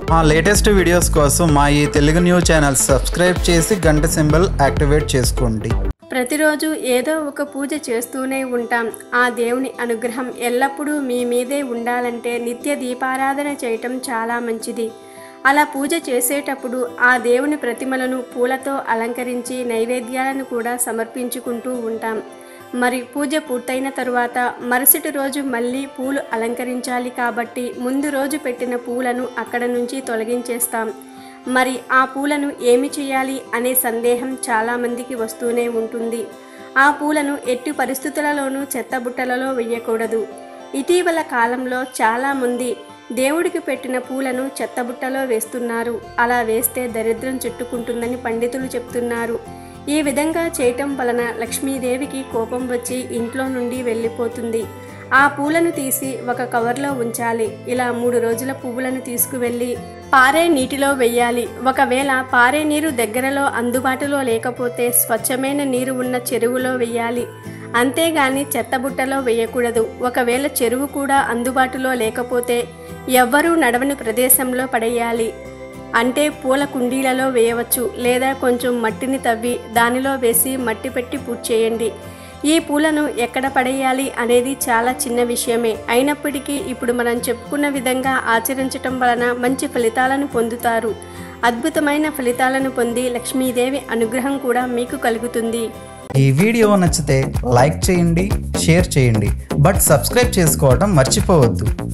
మా latest videos కోసం మా ఈ తెలుగు న్యూస్ ఛానల్ సబ్స్క్రైబ్ చేసి గంట సింబల్ యాక్టివేట్ చేసుకోండి ప్రతిరోజు ఏదో ఒక పూజ చేస్తూనే ఉంటాం ఆ దేవుని అనుగ్రహం ఎల్లప్పుడూ మీ మీదే ఉండాలంటే నిత్య దీపారాధన చేయటం చాలా మంచిది అలా పూజ చేసేటప్పుడు ఆ దేవుని ప్రతిమలను పూలతో అలంకరించి నైవేద్యాలను కూడా సమర్పించుకుంటూ ఉంటాం మరి పూజ పూర్తయిన తరువాత మరుసటి రోజు మళ్ళీ పూలు అలంకరించాలి కాబట్టి ముందు రోజు పెట్టిన పూలను అక్కడ నుంచి తొలగించేస్తాం మరి ఆ పూలను ఏమి చేయాలి అనే సందేహం చాలామందికి వస్తూనే ఉంటుంది ఆ పూలను ఎట్టి పరిస్థితులలోనూ చెత్తబుట్టలలో వేయకూడదు ఇటీవల కాలంలో చాలామంది దేవుడికి పెట్టిన పూలను చెత్తబుట్టలో వేస్తున్నారు అలా వేస్తే దరిద్రం చుట్టుకుంటుందని పండితులు చెప్తున్నారు ఈ విధంగా చేయటం వలన లక్ష్మీదేవికి కోపం వచ్చి ఇంట్లో నుండి వెళ్ళిపోతుంది ఆ పూలను తీసి ఒక కవర్లో ఉంచాలి ఇలా మూడు రోజుల పువ్వులను తీసుకువెళ్ళి పారే నీటిలో వెయ్యాలి ఒకవేళ పారే నీరు దగ్గరలో అందుబాటులో లేకపోతే స్వచ్ఛమైన నీరు ఉన్న చెరువులో వెయ్యాలి అంతేగాని చెత్తబుట్టలో వేయకూడదు ఒకవేళ చెరువు కూడా అందుబాటులో లేకపోతే ఎవ్వరూ నడవని ప్రదేశంలో పడేయాలి అంటే పూల కుండీలలో వేయవచ్చు లేదా కొంచెం మట్టిని తవ్వి దానిలో వేసి మట్టి పెట్టి పూజ చేయండి ఈ పూలను ఎక్కడ పడేయాలి అనేది చాలా చిన్న విషయమే అయినప్పటికీ ఇప్పుడు మనం చెప్పుకున్న విధంగా ఆచరించటం వలన మంచి ఫలితాలను పొందుతారు అద్భుతమైన ఫలితాలను పొంది లక్ష్మీదేవి అనుగ్రహం కూడా మీకు కలుగుతుంది ఈ వీడియో నచ్చితే లైక్ చేయండి షేర్ చేయండి బట్ సబ్స్క్రైబ్ చేసుకోవడం మర్చిపోవద్దు